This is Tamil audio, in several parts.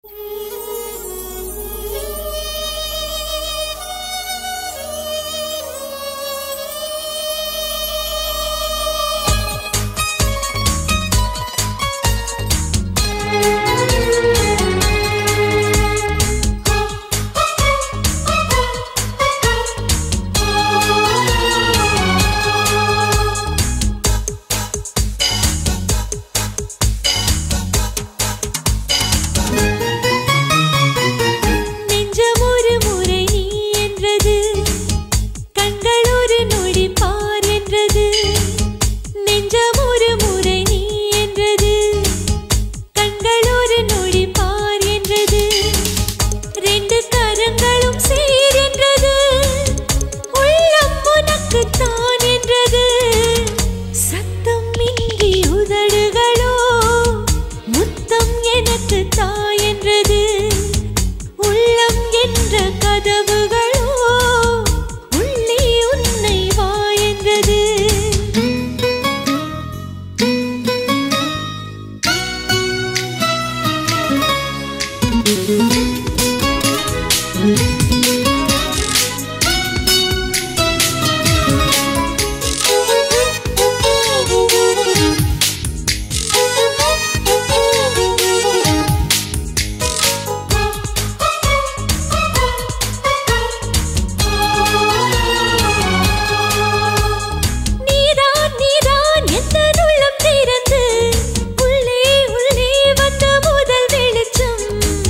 நீதான் நீதான் எந்த உள்ளம் திறந்து உள்ளே உள்ளே வந்த முதல் வெளிச்சம்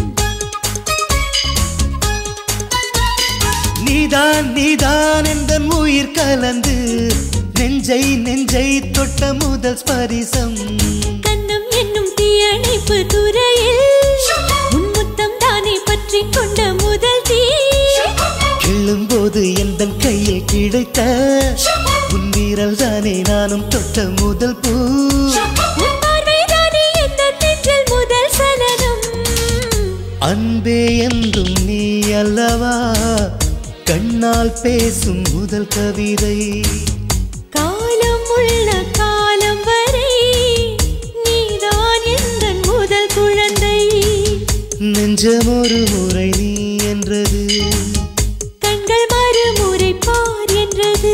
நீதான் நீதான் எந்த உயிர் கலந்து நெஞ்சை நெஞ்சை தொட்ட முதல் ஸ்பரிசம் கண்ணம் என்னும் தீயணைப்பு துறையில் உன்முத்தம் தானே பற்றி கொண்ட முதல் தீ கிள்ளும்போது எந்த கையில் கிடைத்த உன் வீரல் தானே நானும் தொட்ட முதல் பூ உன் பார்வைதானே எந்த நெஞ்சில் முதல் சலனம் அன்பே என்றும் நீ அல்லவா கண்ணால் பேசும் முதல் கவிதை காலம் உள்ள காலம் வரை நீதான் எந்த முதல் குழந்தை நெஞ்சம் ஒரு முறை நீ என்றது கண்கள் மறுமுறை பார் என்றது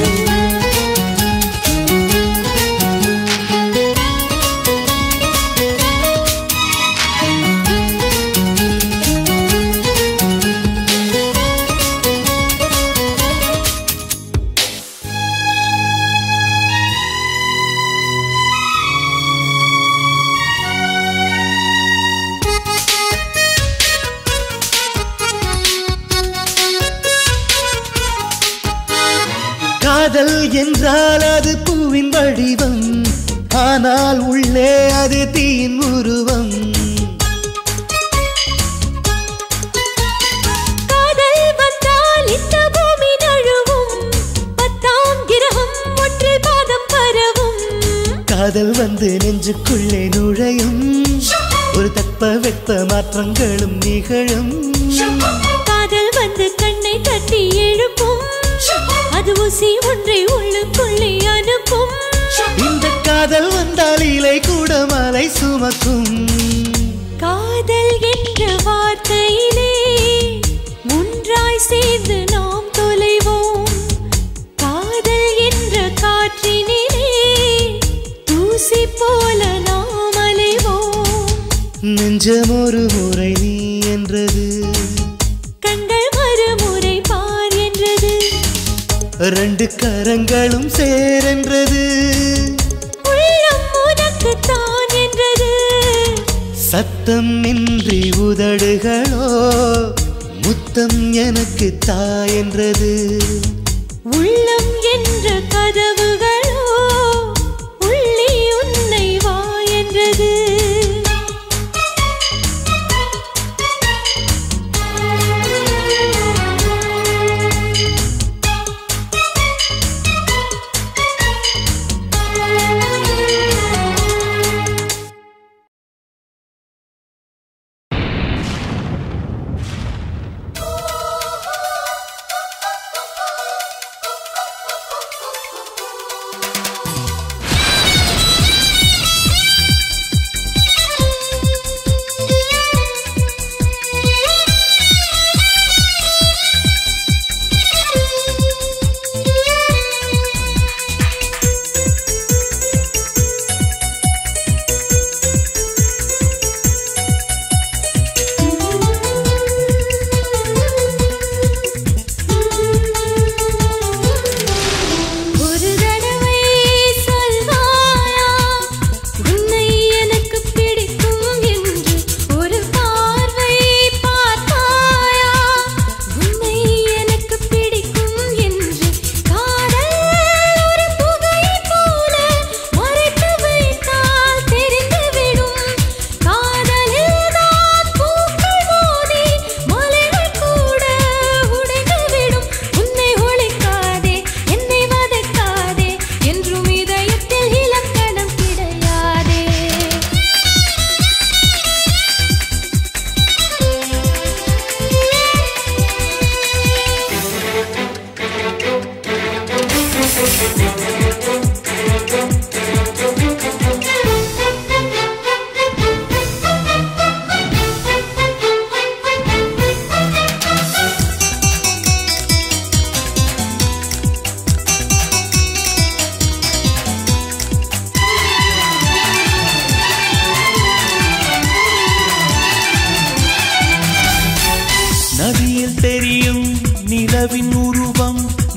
காதல் என்றால் அது பூவின் வடிவம் ஆனால் உள்ளே அது தீயின் உருவம் காதல் வந்தால் இந்த பூமி நழுவும் பத்தாம் கிரகம் ஒன்றில் பாதம் பரவும் காதல் வந்து நெஞ்சுக்குள்ளே நுழையும் ஒரு தட்ப வெப்ப மாற்றங்களும் நிகழும் காதல் வந்து கண்ணை தட்டி எழுப்பும் அது ஊசி ஒன்றை உள்ளுக்குள்ளே அனுப்பும் இந்த காதல் வந்தால் இலை கூட மலை சுமக்கும் காதல் என்ற வார்த்தையிலே ஒன்றாய் சேர்ந்து நாம் தொலைவோம் காதல் என்ற காற்றினிலே தூசி போல நாம் அலைவோம் நெஞ்சம் ஒரு முறை நீ என்றது கண்கள் மறுமுறை பார் என்றது ரெண்டு கரங்களும் சேரென்றது உள்ளம் உனக்கு தான் என்றது சத்தம் இன்றி உதடுகளோ முத்தம் எனக்கு தாயென்றது உள்ளம் என்ற கதவுகளோ உள்ளே உன்னை வா என்றது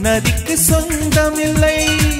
நதிக்கு சொந்தமில்லை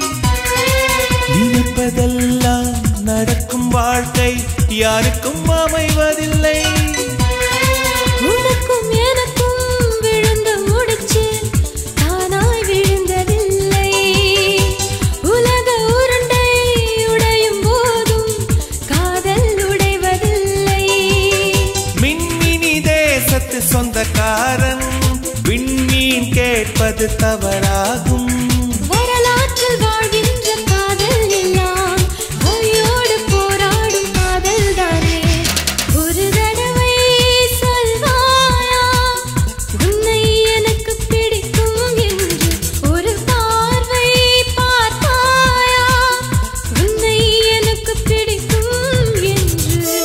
நினைப்பதெல்லாம் நடக்கும் வாழ்க்கை யாருக்கும் அமைவதில்லை உனக்கும் எனக்கும் விழுந்த முடிச்சு தானாய் விழுந்ததில்லை உலக உருண்டை உடையும் போதும் காதல் உடைவதில்லை மின்மினி தேசத்து சொந்தக்காரன் விண்மீன் கேட்பது தவறாகும் வரலாற்றில் வாழ்கின்ற காதல் எல்லாம் வழியோடு போராடும் காதல் தானே ஒரு தடவை சொல்வாயா உன்னை எனக்கு பிடிக்கும் என்று ஒரு பார்வை பார்த்தாயா உன்னை எனக்கு பிடிக்கும் என்று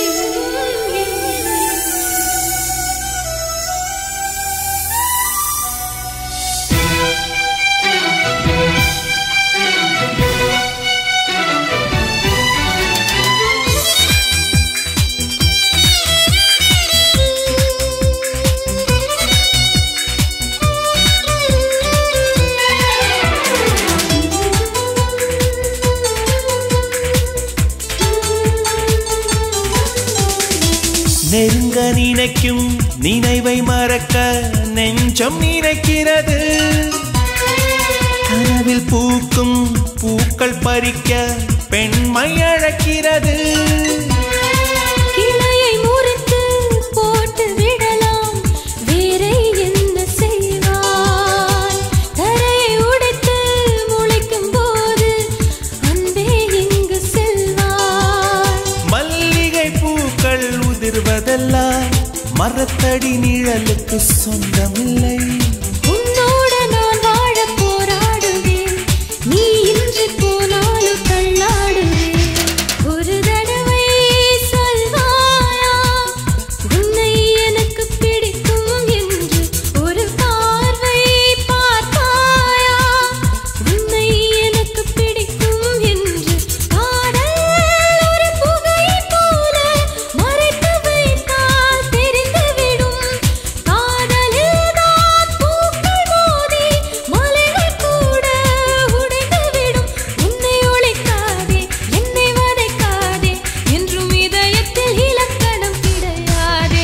நெருங்க நினைக்கும் நினைவை மறக்க நெஞ்சம் நினைக்கிறது கனவில் பூக்கும் பூக்கள் பறிக்க பெண்மை அழைக்கிறது கிளையை முறித்து போட்டு விடலாம் வேறே என்ன செய்வாய் தரையை உடைத்து முளைக்கும் போது அன்பே இங்கு செல்வாய் மல்லிகை பூக்கள் உதிர்வதெல்லாம் மரத்தடி நிழலுக்கு சொந்தமில்லை உன்னோட நான் வாழ போராடுவேன் நீ இன்றி போனாலும் தள்ளாடுவேன் ஒரு தடவை சொல்வாயா உன்னை எனக்கு பிடிக்கும் என்று ஒரு பார்வை பார்த்தாயா உன்னை எனக்கு பிடிக்கும் என்று காதல் ஒரு புகை போல மறைத்து வைத்தால் தெரிந்துவிடும் காதலில் தான் பூக்கள் மோதி மலைகள் கூட உடைந்துவிடும் உன்னை ஒழிக்காதே என்னை வதைக்காதே என்றும் இதயத்தில் இலக்கணம் கிடையாதே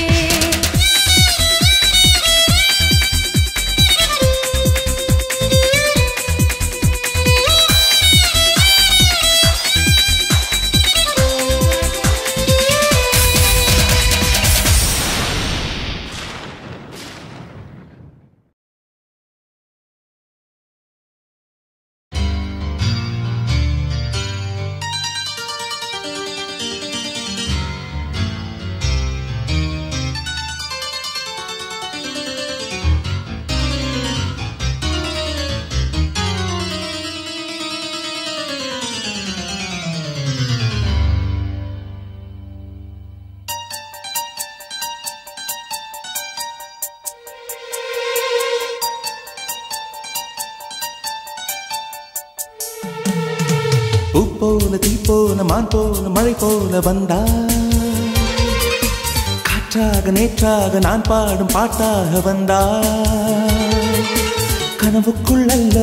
பூ போல தீ போல மான் போல மழை போல வந்தா காற்றாக நேற்றாக நான் பாடும் பாட்டாக வந்தா கனவுக்குள் அல்ல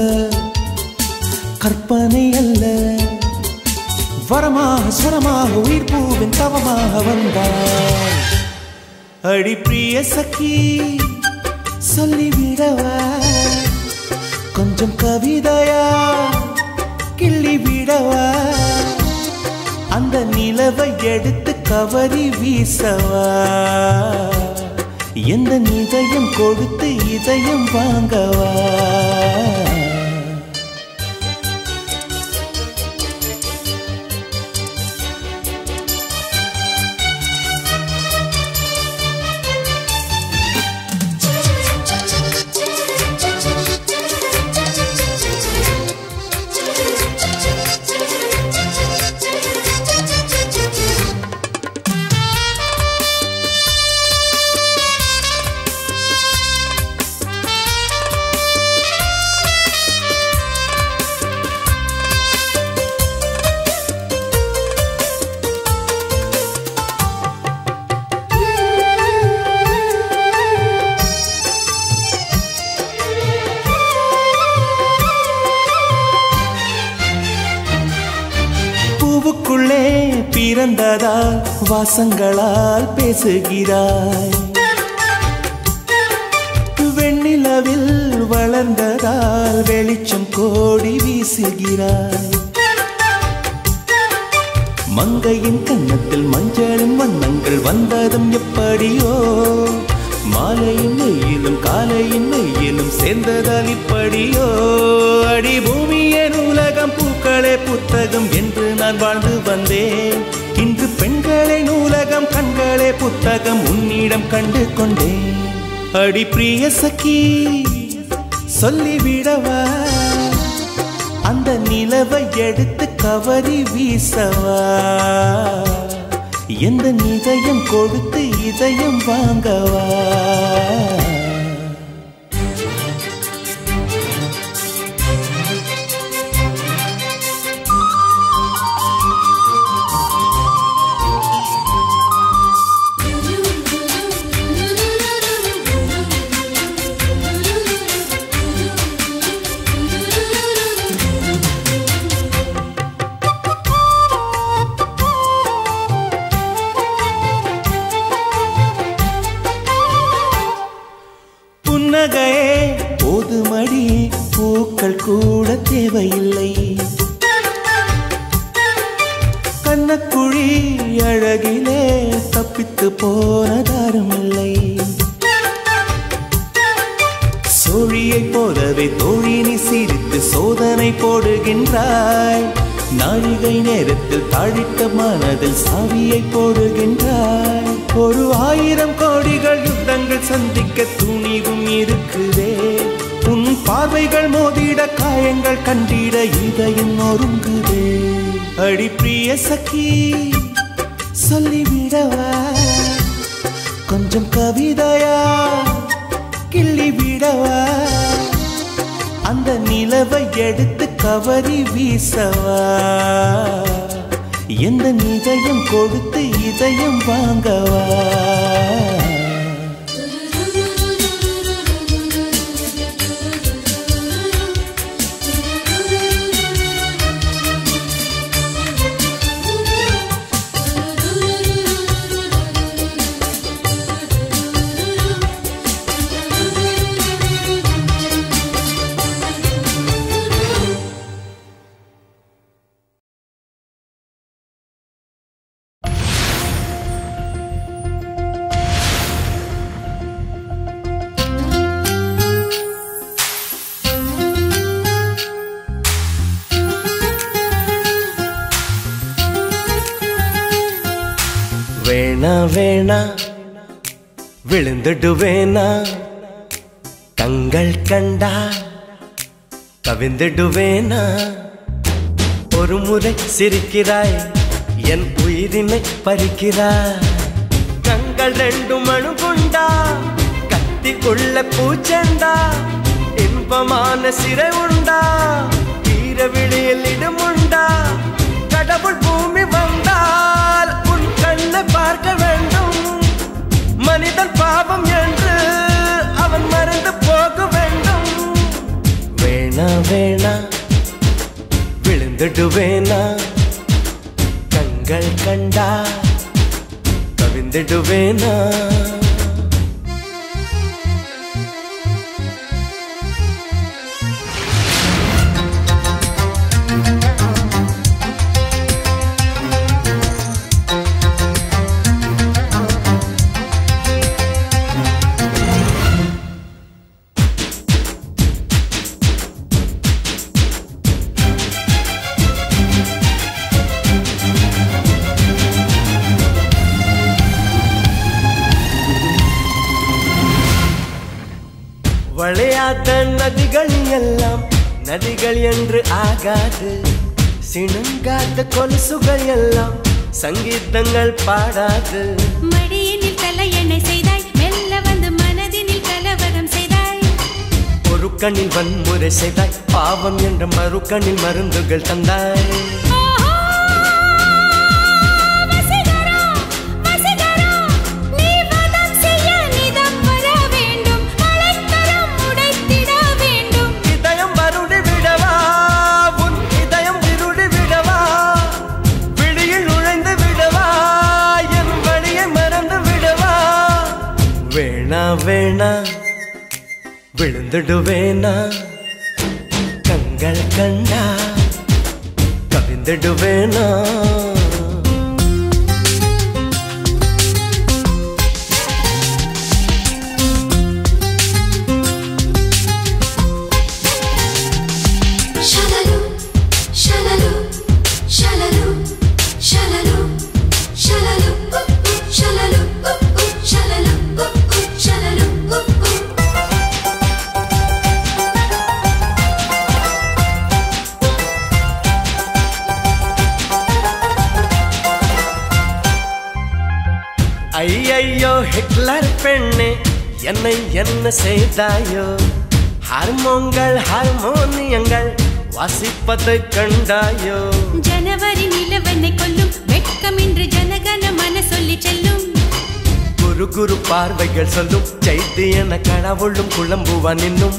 கற்பனை அல்ல வரமாக ஸ்வரமாக உயிர் பூவின் தவமாக வந்தாள் அடி பிரிய சखी சொல்லிவிடவா கொஞ்சம் கவிதையா கிள்ளி விடவா அந்த நிலவை எடுத்து கவரி வீசவா எந்த இதயம் கொடுத்து இதயம் வாங்கவா ஆ பிறந்ததால் வாசங்களால் பேசுகிறாய் வெண்ணிலவில் வளர்ந்ததால் வெளிச்சம் கோடி வீசுகிறாய் மங்கையின் கன்னத்தில் மஞ்சளின் வண்ணங்கள் வந்ததும் எப்படியோ மாலையின் நெய்யிலும் காலையின் நெய்யிலும் சேர்ந்ததால் இப்படியோ அடி பூமியே நூலகம் பூக்களே புத்தகம் என்று நான் வாழ்ந்து வந்தேன் இன்று பெண்களே நூலகம் கண்களே புத்தகம் உன்னிடம் கண்டு கொண்டேன் அடி பிரிய சகி சொல்லிவிடவா அந்த நிலவை எடுத்து கவரி வீசவா எந்த இதயம் கொடுத்து இதயம் வாங்கவா புன்னகையே போதுமடி பூக்கள் கூட தேவையில்லை கண்ணக்குழி அழகிலே தப்பித்து போனதாருமில்லை சோழியைப் போலவே தோழினி சிரித்து சோதனை போடுகின்றாய் நாழிகை நேரத்தில் தாழிட்ட மனதில் சாவியை போடுகின்றாய் ஒரு ஆயிரம் கோடிகள் யுத்தங்கள் சந்திக்க துணிவும் இருக்குதே உன் பார்வைகள் மோதிட காயங்கள் கண்டிட இதயம் நொறுங்குதே அடி பிரிய சகி சொல்லிவிடவா கொஞ்சம் கவிதையா கிள்ளி விடவா அந்த நிலவை எடுத்து கவரி வீசவா எந்த இதயம் கொடுத்து இதயம் வாங்கவா வேணா வேணா விழுந்துடுவேனா கங்கள் கண்டா கவிந்துடுவேனா ஒரு முறை சிரிக்கிறாய் என் உயிரினை பறிக்கிறாய் கண்கள் ரெண்டு மணு கொண்டா கத்தி உள்ள பூச்செண்டா இன்பமான சிறை உண்டா வீர விழியில் இடமுண்டா கடவுள் பூமி வந்தால் உன் கண்ணை பார்க்க வேண்டும் மனிதன் பாவம் என்று அவன் மறந்து போக வேண்டும் வேணா வேணா விழுந்துடுவேனா கண்கள் கண்டா கவிந்துடுவேனா வளையாத நதிகள் எல்லாம் நதிகள் என்று ஆகாது சிணுங்காத கொலுசுகள் எல்லாம் சங்கீதங்கள் பாடாது மடியினில் தலையணை செய்தாய் மெல்ல வந்து மனதினில் கலவரம் செய்தாய் ஒரு கண்ணில் வன்முறை செய்தாய் பாவம் என்ற மறு கண்ணில் மருந்துகள் தந்தாய் ஆஹா! வசீகரா, வசீகரா, நீ வதம் செய்ய நிதம் வர வேண்டும் மலைக்கரம் உடைத்திட வேண்டும் இதயம் வருடி விடவா உன் இதயம் இருடி விடவா விழியில் நுழைந்து விடவா வேணா விழுந்துடுவேனா கண்கள் கண்டா கவிந்துடுவேனா Shalaloom, shalaloom, shalaloom, shalaloom, shalaloom, ooh, ooh, shalaloom, ooh, ooh, shalaloom, ooh, ooh, shalaloom, ooh, ooh. ஐயையோ ஹிட்லர் பெண்ணே என்னை என்ன செய்தாயோ ஹார்மோன்கள் ஹார்மோனியங்கள் வாசிப்பதை கண்டாயோ ஜனவரி நிலவனை கொல்லும் வெட்கமின்று ஜனகன மன சொல்லி செல்லும் குரு குரு பார்வைகள் சொல்லும் செய்தி என கடவுளும் குழம்புவான் இன்னும்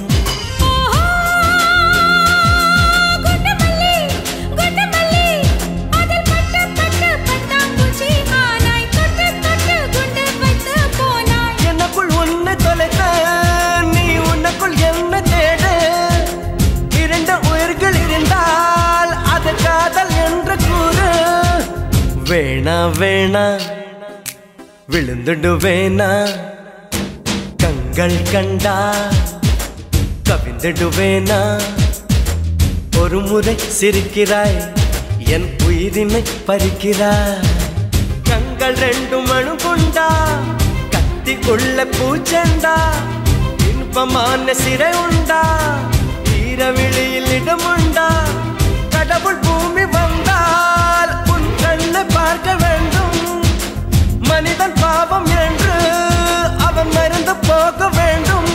குண்டமல்லி, குண்டமல்லி, அதில் பட்டு, பட்டு, பட்டாம்பூச்சி ஆனாய். தொட்டு, தொட்டு, குண்டு வைத்து போனாய். எனக்குள் உன்னை தொலைத்த நீ உனக்குள் என்ன தேட இரண்டு உயிர்கள் இருந்தால் அது காதல் என்று கூறு வேணா வேணா விழுந்துடுவேனா கண்கள் கண்டா கவிந்துடுவேனா ஒரு முறை சிரிக்கிறாய் என் உயிரினை பறிக்கிறாய் கண்கள் ரெண்டு மணு கொண்டா கத்தி உள்ள பூச்செண்டா இன்பமான சிறை உண்டா ஈரவிழியில் இடமுண்டா கடவுள் பூமி வந்தால் உன் கண்ணை பார்க்க வேண்டும் மனிதன் பாவம் என்று அவன் மறந்து போக வேண்டும்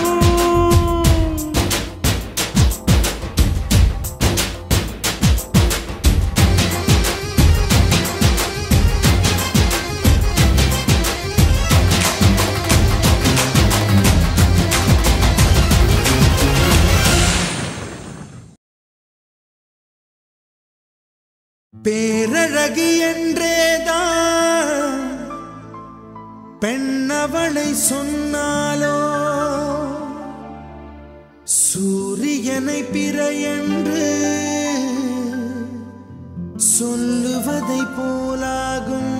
பேரழகி என்றேதான் பெண்ணவளை சொன்னாலோ சூரியனை பிற என்று சொல்லுவதை போலாகும்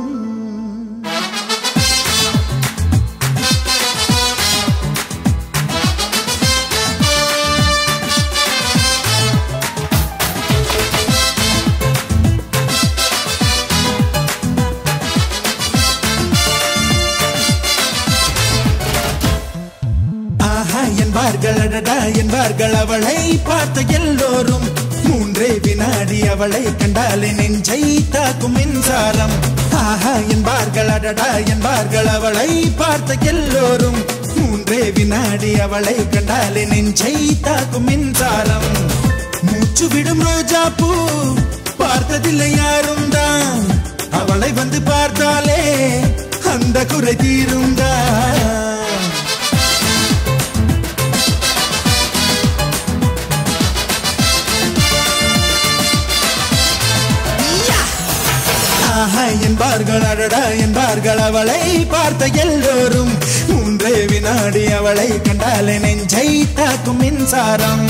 ஆஹா என்பார்கள் அடடா என்பார்கள் அவளை பார்த்த எல்லோரும் மூன்றே வினாடி அவளை கண்டாலே நெஞ்சை தாக்கும் மின்சாரம் ஆஹா என்பார்கள் அடடா என்பார்கள் அவளை பார்த்த எல்லோரும் மூன்றே வினாடி அவளை கண்டாலே நெஞ்சை தாக்கும் மின்சாரம் மூச்சு விடும் ரோஜா பூ பார்த்ததில்லை யாரும் தான் அவளை வந்து பார்த்தாலே அந்த குறை தீருந்தான் ஆஹா என்பார்கள் அடடா என்பார்கள் அவளை பார்த்த எல்லோரும் மூன்றே வினாடி அவளை கண்டாலே நெஞ்சை தாக்கும் மின்சாரம்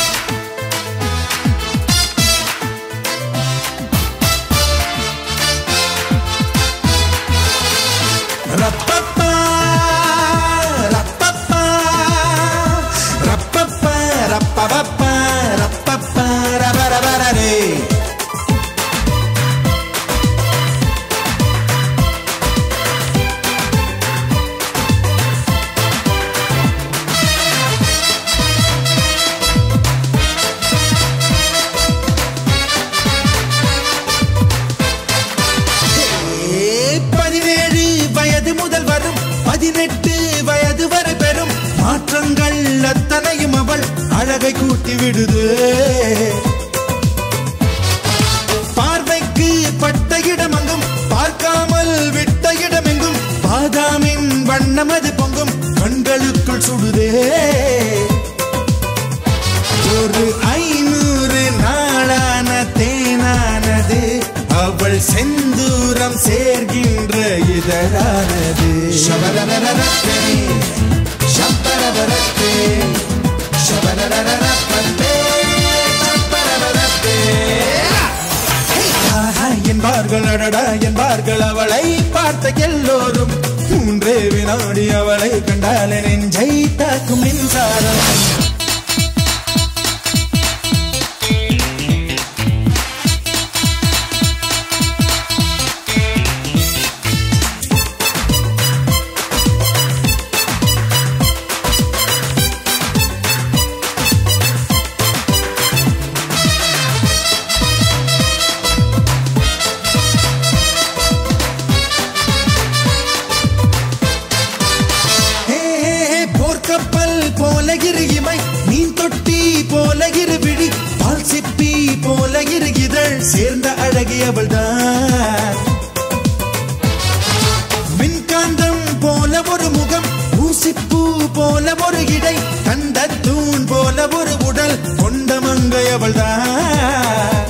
ரப்பப்பா, ரப்பப்பா, ரப்பப்பா, ரப்பபப்பா, ரப்பப்பா, ரபரபரரே. பதினேழு வயது முதல் வரும் பதினெட்டு வயது வரை பெறும் மாற்றங்கள் அத்தனையும் அவள் அழகை கூட்டி விடுது பார்வைக்கு பட்ட இடமெங்கும் பார்க்காமல் விட்ட இடமெங்கும் பாதாமின் வண்ணம் அது பொங்கும் கண்களுக்குள் சுடுதே ஒரு ஐநூறு நாளான தேனானது அவள் செந்தூரம் சேர்கின்ற இதழானது ஷபரரரரப்பே, ஷப்பரபரப்பே, ஷபரரரரப்பே, ஷப்பரபரப்பே. ஆஹா, என்பார்கள் அடடா என்பார்கள் அவளை பார்த்த எல்லோரும் மூன்றே வினாடி அவளை கண்டாலே நெஞ்சை தாக்கும் மின்சாரம் ஹே, ஹே, ஹே, போர்க்கப்பல் போல இரு இமை மீன் தொட்டி போல இரு விழி பால் சிப்பி போல இரு இதழ் சேர்ந்த அழகியவள் தான் மின்காந்தம் போல ஒரு முகம் ஊசிப்பூ போல ஒரு இடை கண்ட தூண் போல ஒரு உடல் கொண்ட மங்கையவள் தான்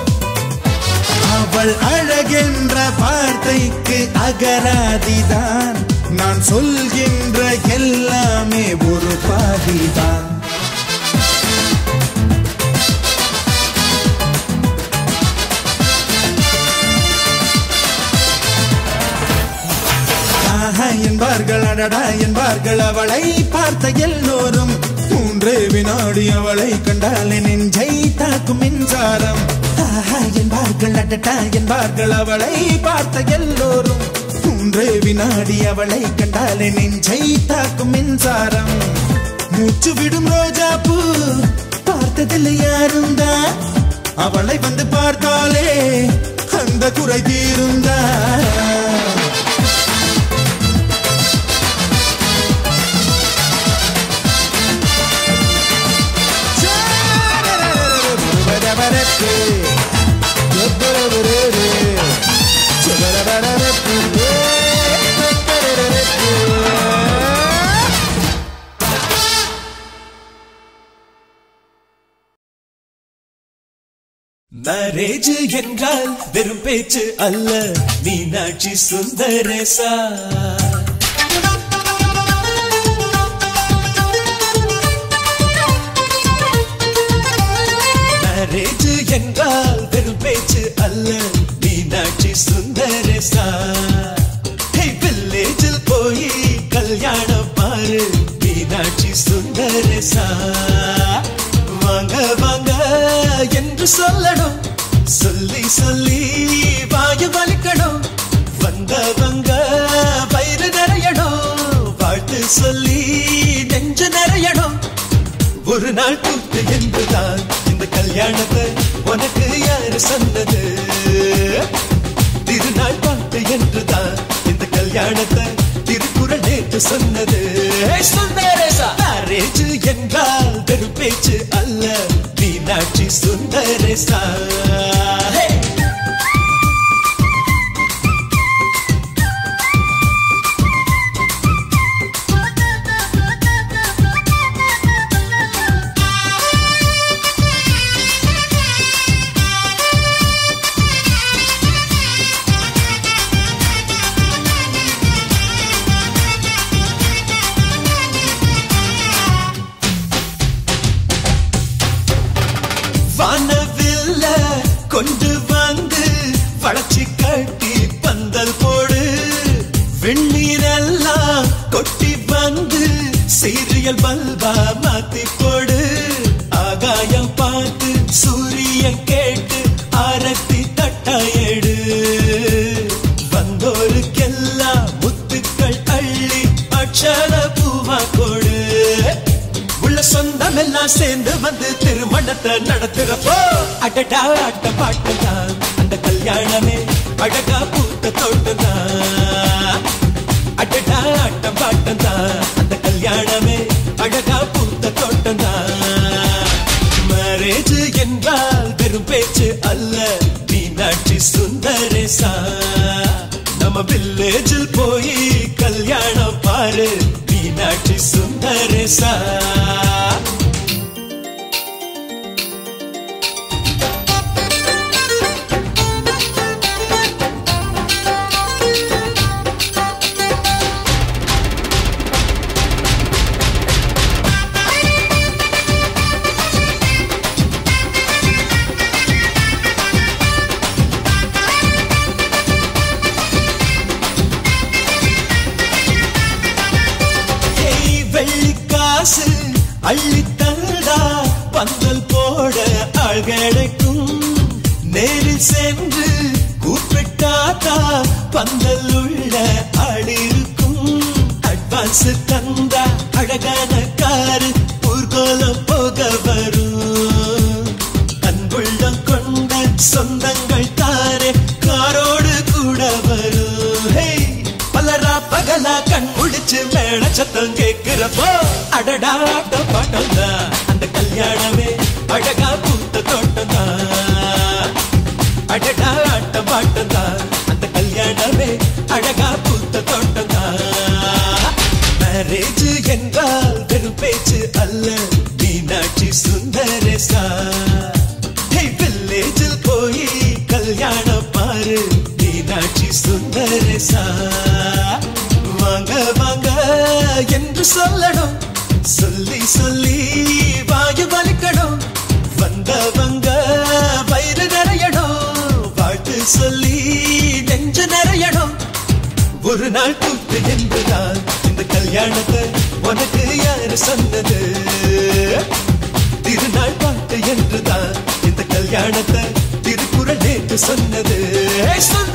அவள் அழகென்ற வார்த்தைக்கு அகராதிதான் நான் சொல்கின்ற எல்லாமே ஒரு பாதிதான் ஆஹா என்பார்கள் அடடா என்பார்கள் அவளை பார்த்த எல்லோரும் மூன்றே வினாடி அவளை கண்டாலே நெஞ்சை தாக்கும் மின்சாரம் ஆஹா என்பார்கள் அடடா என்பார்கள் அவளை பார்த்த எல்லோரும் மூன்றே வினாடி அவளை கண்டாலே நெஞ்சை தாக்கும் மின்சாரம் மூச்சு விடும் ரோஜா பூ பார்த்ததில்லை யாரும் தான் அவளை வந்து பார்த்தாலே அந்த குறை தீருந்தா மேரேஜ் என்றால் வெறும் பேச்சு அல்ல மீனாட்சி சுந்தரேசா மேரேஜ் என்றால் வெறும் பேச்சு அல்ல மீனாட்சி சுந்தரேசா வில்லேஜில் போய் கல்யாணம் பாரு மீனாட்சி சுந்தரேசா வாங்க வாங்க என்று சொல்லணும் சொல்லி சொல்லி வாயு வலிக்கணும் வந்தவங்க வயிறு நிறையணும் வாழ்த்து சொல்லி நெஞ்சு நிறையணும் ஒரு நாள் கூத்து என்றுதான் இந்த கல்யாணத்தை உனக்கு யாரு சொன்னது திருநாள் பாட்டு என்றுதான் இந்த கல்யாணத்தை திருக்குறள் நேற்று சொன்னது சுந்தரேசா மேரேஜ் என்றால் வெறும் பேச்சு அல்ல மீனாட்சி சுந்தரேசா Hey! வானவில்ல கொண்டு வந்து வளர்ச்சி கட்டி பந்தல் போடு வெந்நீரெல்லாம் கொட்டி வந்து சீரியல் பல்பா மாத்தி போடு ஆகாயம் பார்த்து சூரியன் கேட்டு ஆரத்தி தட்டாயடு வந்தோருக்கெல்லாம் முத்துக்கள் அள்ளி அட்சர பூவா கொடு உள்ள சொந்தம் எல்லாம் சேர்ந்து வந்து திருமணத்தை நடத்துறப்போ அடடா அட்ட பாட்டுதான் அந்த கல்யாணமே அழகா பூத்த தோட்டதான் அடடா அட்ட பாட்டுதான் அந்த கல்யாணமே அழகா பூத்த தோட்டதான் மேரேஜ் என்றால் வெறும் பேச்சு அல்ல மீனாட்சி சுந்தரேசா நம்ம வில்லேஜில் போய் கல்யாணம் பாரு மீனாட்சி சுந்தரேசா அள்ளி தந்தா பந்தல் போட ஆள் கிடைக்கும் நேரில் சென்று கூப்பிட்டாத்தா பந்தல் உள்ள ஆள் இருக்கும் அட்வான்ஸ் தந்தா அழகான காரு ஊர்கோலம் போக வரும் அன்புள்ளம் கொண்ட சொந்தங்கள் தானே காரோடு கூட வரும் ஹே பலரா பகலா கண் முடிச்சு மேல சத்தம் கேக்குறப்போ அடடா ஆட்டம் பாட்டம் தான் அந்த கல்யாணமே அழகா பூத்த தோட்டம் தான் அடடா ஆட்டம் பாட்டம் தான் அந்த கல்யாணமே அழகா பூத்த தோட்டம் தான் மேரேஜ் என்றால் வெறும் பேச்சு அல்ல மீனாட்சி சுந்தரேசா வில்லேஜில் போய் கல்யாணம் பாரு மீனாட்சி சுந்தரேசா வாங்க வாங்க என்று சொல்லணும் சொல்லி சொல்லி வாயு வலிக்கணும் வந்தவங்க வயிறு நிறையணும் வாழ்த்து சொல்லி நெஞ்சு நிறையணும் ஒரு நாள் கூத்து என்பதால் இந்த கல்யாணத்தை உனக்கு யாரு சொன்னது திருநாள் பாட்டு என்றுதான் இந்த கல்யாணத்தை திருக்குறள் நேற்று சொன்னது ஏய், சொன்னது